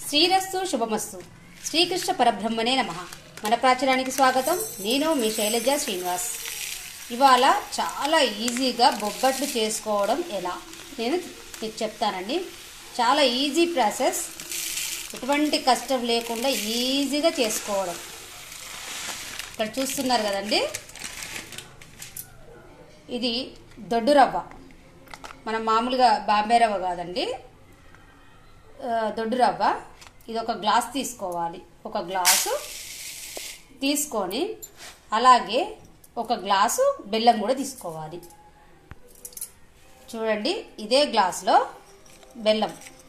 శ్రీరస్సు శుభమస్సు శ్రీకృష్ణ పరబ్రహ్మనే నమ మన ప్రాచురానికి స్వాగతం నేను మీ శైలజ శ్రీనివాస్ ఇవాళ చాలా ఈజీగా బొబ్బట్లు చేసుకోవడం ఎలా నేను మీకు చెప్తానండి చాలా ఈజీ ప్రాసెస్ ఎటువంటి కష్టం లేకుండా ఈజీగా చేసుకోవడం ఇక్కడ చూస్తున్నారు కదండి ఇది దొడ్డు రవ్వ మనం మామూలుగా బాంబే రవ్వ కాదండి ఆ, దొడ్డు రవ్వ ఇది ఒక గ్లాస్ తీసుకోవాలి ఒక గ్లాసు తీసుకొని అలాగే ఒక గ్లాసు బెల్లం కూడా తీసుకోవాలి చూడండి ఇదే గ్లాసులో బెల్లం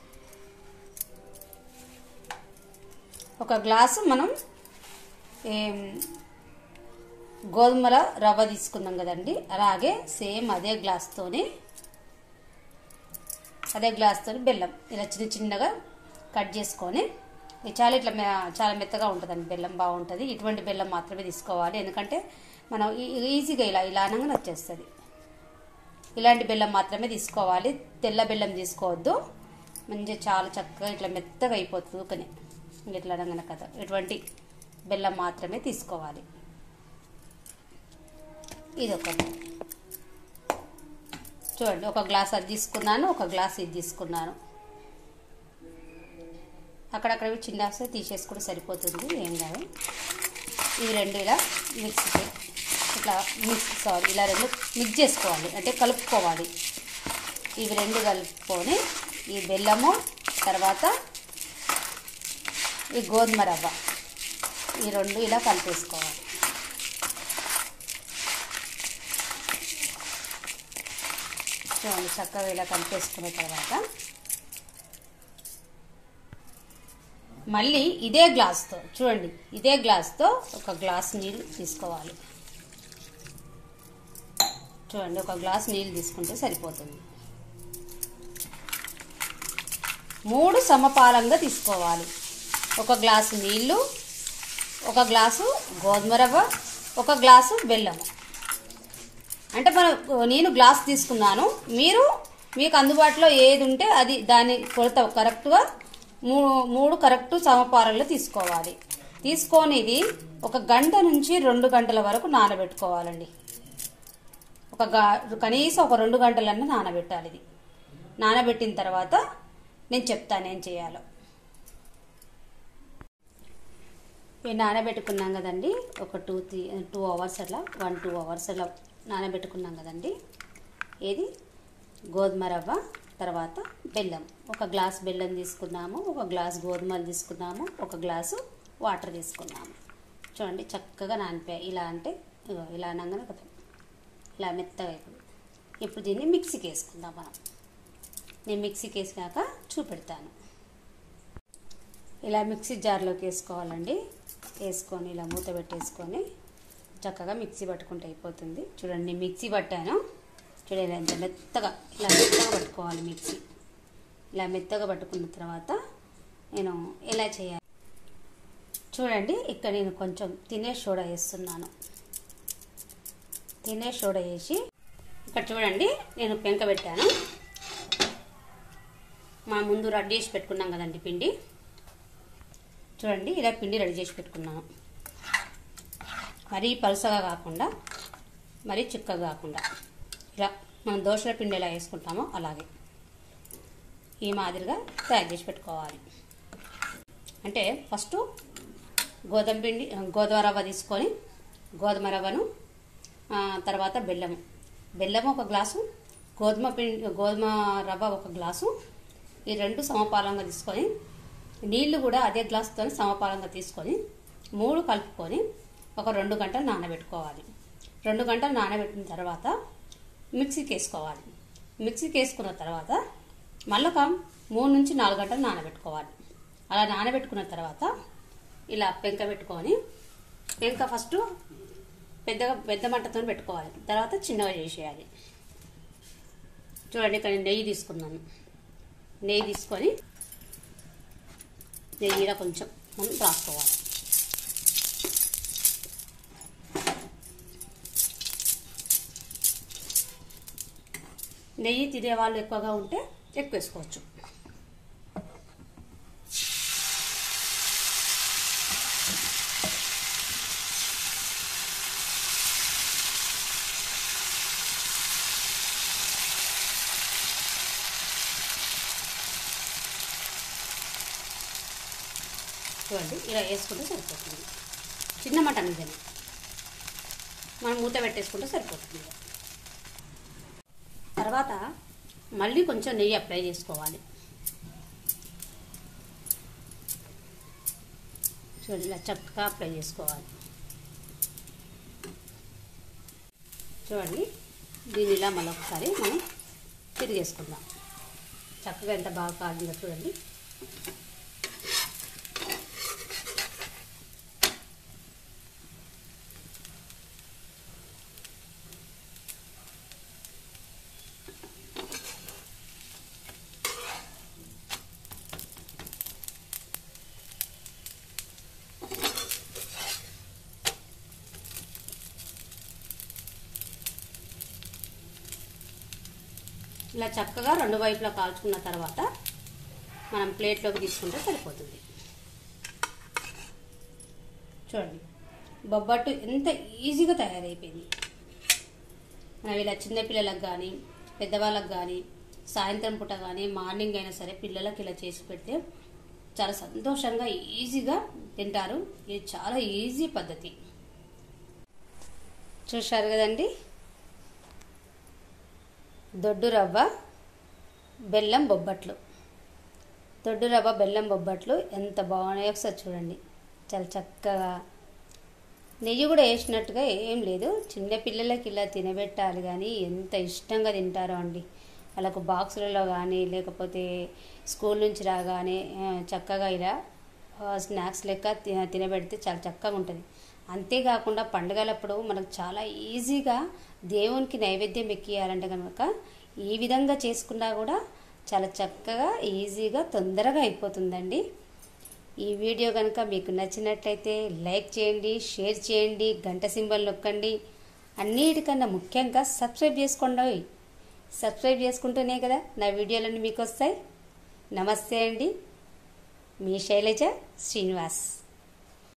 ఒక గ్లాసు మనం ఏం, గోధుమల రవ్వ తీసుకున్నాం కదండి అలాగే సేమ్ అదే గ్లాస్తోని అదే గ్లాస్తో బెల్లం ఇలా చిన్న చిన్నగా కట్ చేసుకొని ఇది చాలా ఇట్లా మె- చాలా మెత్తగా ఉంటుందండి బెల్లం బాగుంటుంది ఇటువంటి బెల్లం మాత్రమే తీసుకోవాలి ఎందుకంటే మనం ఈ- ఈజీగా ఇలా ఇలా అనగానే వచ్చేస్తుంది ఇలాంటి బెల్లం మాత్రమే తీసుకోవాలి తెల్ల బెల్లం తీసుకోవద్దు మంచిగా చాలా చక్కగా ఇట్లా మెత్తగా అయిపోతుంది కానీ ఇట్లా అనగానే కదా ఇటువంటి బెల్లం మాత్రమే తీసుకోవాలి ఇది ఒకటి చూడండి ఒక గ్లాస్ అది తీసుకున్నాను ఒక గ్లాస్ ఇది తీసుకున్నాను అక్కడక్కడ చిన్న వస్తే తీసేసుకుంటే సరిపోతుంది ఏం కాదు ఇవి రెండు ఇలా మిక్సీకి ఇట్లా మిక్స్ సారీ ఇలా రెండు మిక్స్ చేసుకోవాలి అంటే కలుపుకోవాలి ఇవి రెండు కలుపుకొని ఈ బెల్లము తర్వాత ఈ గోధుమ రవ్వ ఈ రెండు ఇలా కలిపేసుకోవాలి చూడండి చక్కగా ఇలా కలిపేసుకున్న తర్వాత మళ్ళీ ఇదే గ్లాస్తో చూడండి ఇదే గ్లాస్తో ఒక గ్లాస్ నీళ్ళు తీసుకోవాలి చూడండి ఒక గ్లాస్ నీళ్ళు తీసుకుంటే సరిపోతుంది మూడు సమపాలంగా తీసుకోవాలి ఒక గ్లాసు నీళ్ళు ఒక గ్లాసు గోధుమ రవ్వ ఒక గ్లాసు బెల్లము అంటే మనం నేను గ్లాస్ తీసుకున్నాను మీరు మీకు అందుబాటులో ఏది ఉంటే అది దాని కొలత కరెక్ట్గా మూడు మూడు కరెక్ట్ సమపాలనలో తీసుకోవాలి తీసుకొని ఇది ఒక గంట నుంచి రెండు గంటల వరకు నానబెట్టుకోవాలండి ఒక గా- కనీసం ఒక రెండు గంటలన్నా నానబెట్టాలి ఇది నానబెట్టిన తర్వాత నేను చెప్తాను ఏం చేయాలో ఇవి నానబెట్టుకున్నాం కదండి ఒక టూ త్రీ టూ అవర్స్ అట్లా వన్ టూ అవర్స్ అలా నానబెట్టుకున్నాం కదండి ఏది గోధుమ రవ్వ తర్వాత బెల్లం ఒక గ్లాస్ బెల్లం తీసుకున్నాము ఒక గ్లాస్ గోధుమలు తీసుకున్నాము ఒక గ్లాసు వాటర్ తీసుకున్నాము చూడండి చక్కగా నానిపోయాయి ఇలా అంటే ఇగో ఇలా అనగానే కదా ఇలా మెత్తగా అయిపోయింది ఇప్పుడు దీన్ని మిక్సీకి వేసుకుందాం మనం నేను మిక్సీకి వేసినాక చూపెడతాను ఇలా మిక్సీ జార్లోకి వేసుకోవాలండి వేసుకొని ఇలా మూత పెట్టేసుకొని చక్కగా మిక్సీ పట్టుకుంటే అయిపోతుంది చూడండి నేను మిక్సీ పట్టాను చూడండి ఎంత మెత్తగా ఇలా మెత్తగా పట్టుకోవాలి మిక్సీ ఇలా మెత్తగా పట్టుకున్న తర్వాత నేను ఎలా చేయాలి చూడండి ఇక్కడ నేను కొంచెం తినే సోడా వేస్తున్నాను తినే సోడా వేసి ఇక్కడ చూడండి నేను పెంక పెట్టాను మా ముందు రెడీ చేసి పెట్టుకున్నాం కదండి పిండి చూడండి ఇలా పిండి రెడీ చేసి పెట్టుకున్నాను మరీ పలుసగా కాకుండా మరీ చిక్కగా కాకుండా ఇలా మనం దోశల పిండి ఎలా వేసుకుంటామో అలాగే ఈ మాదిరిగా తయారు చేసి పెట్టుకోవాలి అంటే ఫస్ట్ గోధుమ పిండి గోధుమ రవ్వ తీసుకొని గోధుమ రవ్వను ఆ, తర్వాత బెల్లము బెల్లము ఒక గ్లాసు గోధుమ పిండి గోధుమ రవ్వ ఒక గ్లాసు ఈ రెండు సమపాలంగా తీసుకొని నీళ్లు కూడా అదే గ్లాసుతో సమపాలంగా తీసుకొని మూడు కలుపుకొని ఒక రెండు గంటలు నానబెట్టుకోవాలి రెండు గంటలు నానబెట్టిన తర్వాత మిక్సీకి వేసుకోవాలి మిక్సీకి వేసుకున్న తర్వాత మళ్ళీ ఒక మూడు నుంచి నాలుగు గంటలు నానబెట్టుకోవాలి అలా నానబెట్టుకున్న తర్వాత ఇలా పెంక పెట్టుకొని పెంక ఫస్ట్ పెద్దగా పెద్ద మంటతో పెట్టుకోవాలి తర్వాత చిన్నగా చేసేయాలి చూడండి ఇక్కడ నేను నెయ్యి తీసుకున్నాను నెయ్యి తీసుకొని నెయ్యిలో కొంచెం మనం రాసుకోవాలి నెయ్యి తినే వాళ్ళు ఎక్కువగా ఉంటే ఎక్కువ వేసుకోవచ్చు చూడండి ఇలా వేసుకుంటే సరిపోతుంది చిన్న మటన్ ఇదని మనం మూత పెట్టేసుకుంటే సరిపోతుంది ఇక. తర్వాత మళ్ళీ కొంచెం నెయ్యి అప్లై చేసుకోవాలి చూడండి ఇలా చక్కగా అప్లై చేసుకోవాలి చూడండి దీన్ని ఇలా మళ్ళీ ఒకసారి మనం తిరిగేసుకుందాం చక్కగా ఎంత బాగా కాలిందో చూడండి ఇలా చక్కగా రెండు వైపులా కాల్చుకున్న తర్వాత మనం ప్లేట్లోకి తీసుకుంటే సరిపోతుంది చూడండి బొబ్బట్టు ఎంత ఈజీగా తయారైపోయింది మనం ఇలా చిన్నపిల్లలకు కానీ పెద్దవాళ్ళకి కానీ సాయంత్రం పూట కానీ మార్నింగ్ అయినా సరే పిల్లలకి ఇలా చేసి పెడితే చాలా సంతోషంగా ఈజీగా తింటారు ఇది చాలా ఈజీ పద్ధతి చూశారు కదండి దొడ్డు రవ్వ బెల్లం బొబ్బట్లు దొడ్డు రవ్వ బెల్లం బొబ్బట్లు ఎంత బాగున్నాయో ఒకసారి చూడండి చాలా చక్కగా నెయ్యి కూడా వేసినట్టుగా ఏం లేదు చిన్న పిల్లలకి ఇలా తినబెట్టాలి కానీ ఎంత ఇష్టంగా తింటారో అండి వాళ్ళకు బాక్సులలో కానీ లేకపోతే స్కూల్ నుంచి రాగానే ఆ, చక్కగా ఇలా ఆ, స్నాక్స్ లెక్క తి- తినబెడితే చాలా చక్కగా ఉంటుంది అంతేకాకుండా పండుగలప్పుడు మనకు చాలా ఈజీగా దేవునికి నైవేద్యం ఎక్కియాలంటే కనుక ఈ విధంగా చేసుకున్నా కూడా చాలా చక్కగా ఈజీగా తొందరగా అయిపోతుందండి ఈ వీడియో కనుక మీకు నచ్చినట్లయితే లైక్ చేయండి షేర్ చేయండి గంట సింబల్ నొక్కండి అన్నిటికన్నా ముఖ్యంగా సబ్స్క్రైబ్ చేసుకోండి సబ్స్క్రైబ్ చేసుకుంటేనే కదా నా వీడియోలన్నీ మీకు వస్తాయి నమస్తే అండి మీ శైలజ శ్రీనివాస్